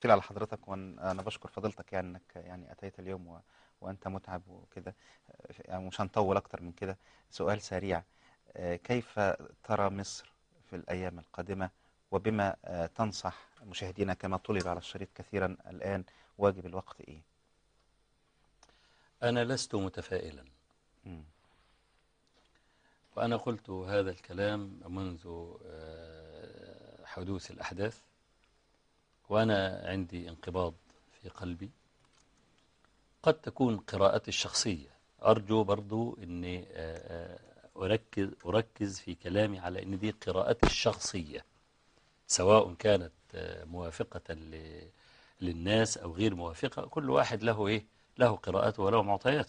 طيل على حضرتك وانا بشكر فضيلتك يعني انك يعني اتيت اليوم و... وانت متعب وكده يعني مش هنطول اكتر من كده سؤال سريع آه، كيف ترى مصر في الايام القادمة وبما آه، تنصح مشاهدينا كما طلب على الشريط كثيرا الان واجب الوقت ايه أنا لست متفائلا مم. وأنا قلت هذا الكلام منذ آه، حدوث الأحداث وأنا عندي انقباض في قلبي قد تكون قراءتي الشخصية أرجو برضو أني آه، آه، أركز, أركز في كلامي على أن دي قراءتي الشخصية سواء كانت آه، موافقة ل- للناس أو غير موافقة كل واحد له إيه له قراءته وله معطياته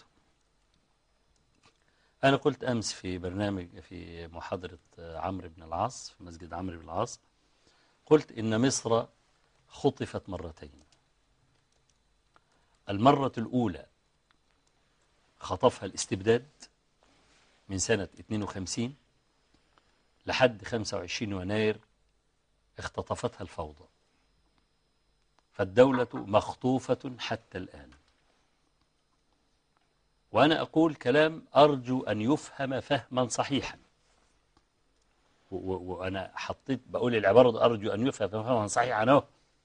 أنا قلت أمس في برنامج في محاضرة آه، عمرو بن العاص في مسجد عمرو بن العاص قلت إن مصر خطفت مرتين المرة الأولى خطفها الاستبداد من سنة 52 لحد 25 يناير اختطفتها الفوضى فالدولة مخطوفة حتى الآن وأنا أقول كلام أرجو أن يفهم فهما صحيحا و- و- وأنا حطيت بقول العبارة دي أرجو أن يفهم فهما صحيحا أهو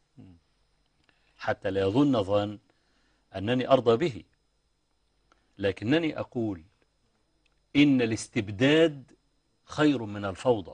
حتى لا يظن ظن أنني أرضى به لكنني أقول إن الاستبداد خير من الفوضى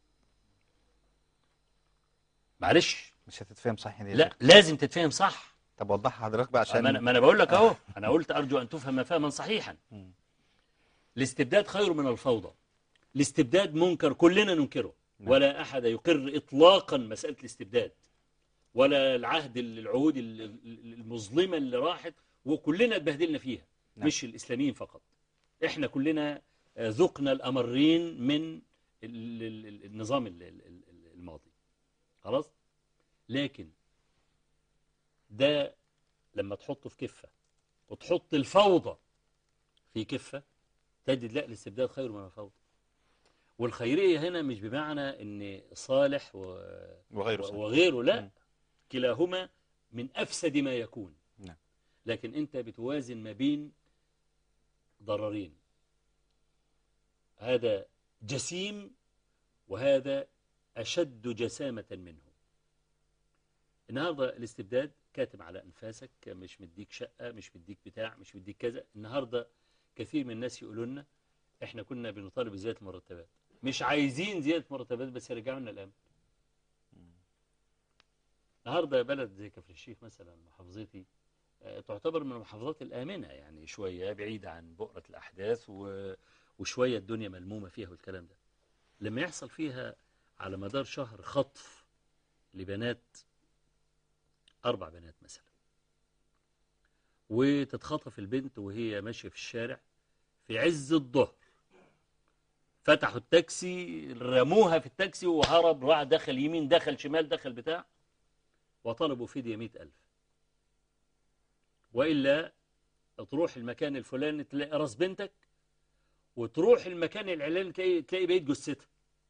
معلش مش هتتفهم صح دي يا لا شيخ. لازم تتفهم صح طب وضحها حضرتك بقى ما أنا, عشان ما أنا بقول لك أهو أنا قلت أرجو أن تفهم فهما صحيحا مم. الاستبداد خير من الفوضى الاستبداد منكر كلنا ننكره نعم. ولا أحد يقر إطلاقا مسألة الاستبداد ولا العهد العهود ال- ال- المظلمة اللي راحت وكلنا اتبهدلنا فيها نعم. مش الإسلاميين فقط احنا كلنا آه، ذقنا الأمرين من ال- ال- ال- النظام ال- ال- ال- الماضي خلاص لكن ده لما تحطه في كفة وتحط الفوضى في كفة تجد لا الاستبداد خير من الفوضى والخيرية هنا مش بمعنى ان صالح و... وغيره صح. وغيره لا مم. كلاهما من أفسد ما يكون نعم. لكن أنت بتوازن ما بين ضررين هذا جسيم وهذا أشد جسامة منه النهاردة الاستبداد كاتم على أنفاسك مش مديك شقة مش مديك بتاع مش مديك كذا النهاردة كثير من الناس يقولوا لنا احنا كنا بنطالب بزيادة المرتبات مش عايزين زيادة مرتبات بس يرجعوا لنا الأمن النهارده بلد زي كفر الشيخ مثلا محافظتي آه، تعتبر من المحافظات الآمنة يعني شوية بعيدة عن بؤرة الأحداث و... وشوية الدنيا ملمومة فيها والكلام ده لما يحصل فيها على مدار شهر خطف لبنات أربع بنات مثلا وتتخطف البنت وهي ماشية في الشارع في عز الظهر فتحوا التاكسي رموها في التاكسي وهرب راح دخل يمين دخل شمال دخل بتاع وطلبوا فدية مئة ألف وإلا تروح المكان الفلاني تلاقي راس بنتك وتروح المكان العلاني تلاقي, تلاقي بيت جثتها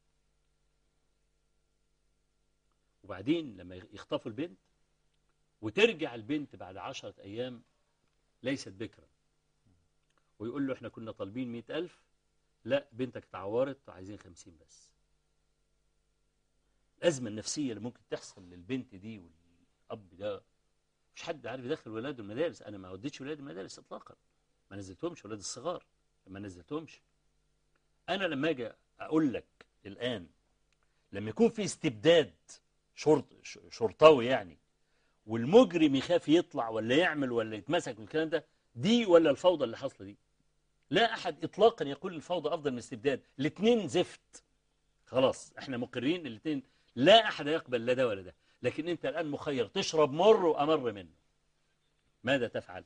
وبعدين لما يخطفوا البنت وترجع البنت بعد عشرة أيام ليست بكرا ويقول له احنا كنا طالبين مئة ألف لا بنتك تعورت وعايزين خمسين بس الأزمة النفسية اللي ممكن تحصل للبنت دي والأب ده مش حد عارف يدخل ولاده المدارس أنا ما وديتش ولادي المدارس إطلاقا ما نزلتهمش ولاد الصغار ما نزلتهمش أنا لما أجي أقول لك الآن لما يكون في استبداد شرط ش- شرطاوي يعني والمجرم يخاف يطلع ولا يعمل ولا يتمسك والكلام ده دي ولا الفوضى اللي حاصله دي لا أحد إطلاقا يقول الفوضى أفضل من الاستبداد الاثنين زفت خلاص احنا مقرين الاثنين لا أحد يقبل لا ده ولا ده لكن أنت الآن مخير تشرب مر وأمر منه ماذا تفعل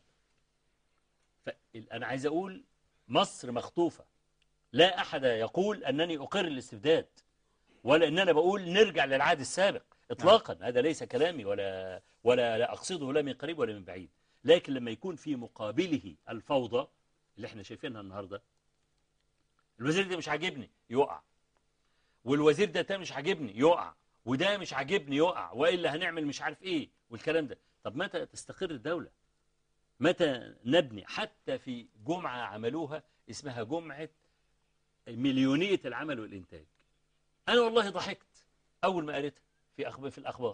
فأنا عايز أقول مصر مخطوفة لا أحد يقول أنني أقر الاستبداد ولا أن أنا بقول نرجع للعهد السابق إطلاقا هذا ليس كلامي ولا ولا لا أقصده لا من قريب ولا من بعيد لكن لما يكون في مقابله الفوضى اللي احنا شايفينها النهاردة الوزير ده مش عاجبني يقع والوزير ده تاني مش عاجبني يقع وده مش عاجبني يقع والا هنعمل مش عارف ايه والكلام ده طب متى تستقر الدوله متى نبني حتى في جمعه عملوها اسمها جمعه مليونيه العمل والانتاج انا والله ضحكت اول ما قريتها في أخبار في الاخبار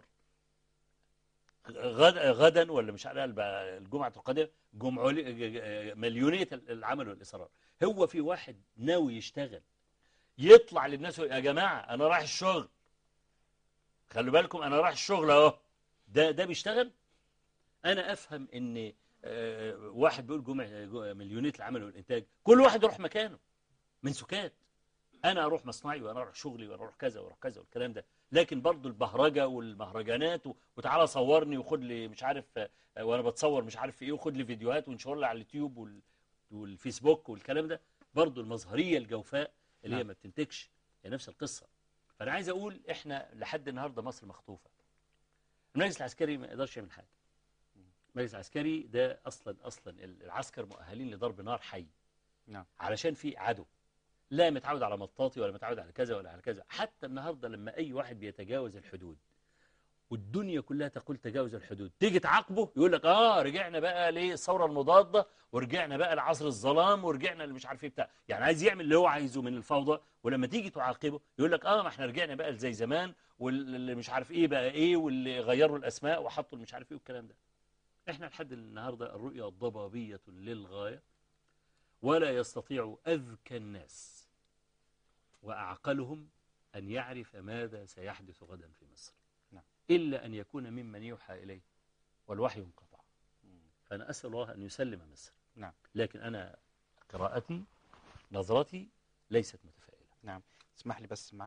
غد غدا ولا مش عارف بقى الجمعه القادمه جمعه مليونيه العمل والاصرار هو في واحد ناوي يشتغل يطلع للناس يا جماعه انا رايح الشغل خلوا بالكم انا رايح الشغل اهو ده ده بيشتغل انا افهم ان آه، واحد بيقول جمع جو- مليونيه العمل والانتاج كل واحد يروح مكانه من سكات انا اروح مصنعي وانا اروح شغلي وانا اروح كذا واروح كذا والكلام ده لكن برضو البهرجه والمهرجانات و- وتعالى صورني وخد لي مش عارف آه، وانا بتصور مش عارف في ايه وخد لي فيديوهات وانشر لي على اليوتيوب وال- والفيسبوك والكلام ده برضو المظهريه الجوفاء اللي هي نعم. ما بتنتجش هي نفس القصه فانا عايز اقول احنا لحد النهارده مصر مخطوفه المجلس العسكري ما يقدرش يعمل حاجه المجلس العسكري ده اصلا اصلا العسكر مؤهلين لضرب نار حي نعم. علشان في عدو لا متعود على مطاطي ولا متعود على كذا ولا على كذا حتى النهارده لما اي واحد بيتجاوز الحدود والدنيا كلها تقول تجاوز الحدود تيجي تعاقبه يقول لك اه رجعنا بقى للثوره المضاده ورجعنا بقى لعصر الظلام ورجعنا اللي مش عارف ايه بتاع يعني عايز يعمل اللي هو عايزه من الفوضى ولما تيجي تعاقبه يقول لك اه ما احنا رجعنا بقى زي زمان واللي مش عارف ايه بقى ايه واللي غيروا الاسماء وحطوا مش عارف ايه والكلام ده احنا لحد النهارده الرؤيه ضبابيه للغايه ولا يستطيع اذكى الناس واعقلهم ان يعرف ماذا سيحدث غدا في مصر نعم. الا ان يكون ممن يوحى اليه والوحي انقطع فانا اسال الله ان يسلم مصر نعم. لكن انا قراءتي نظرتي ليست متفائله اسمح لي بس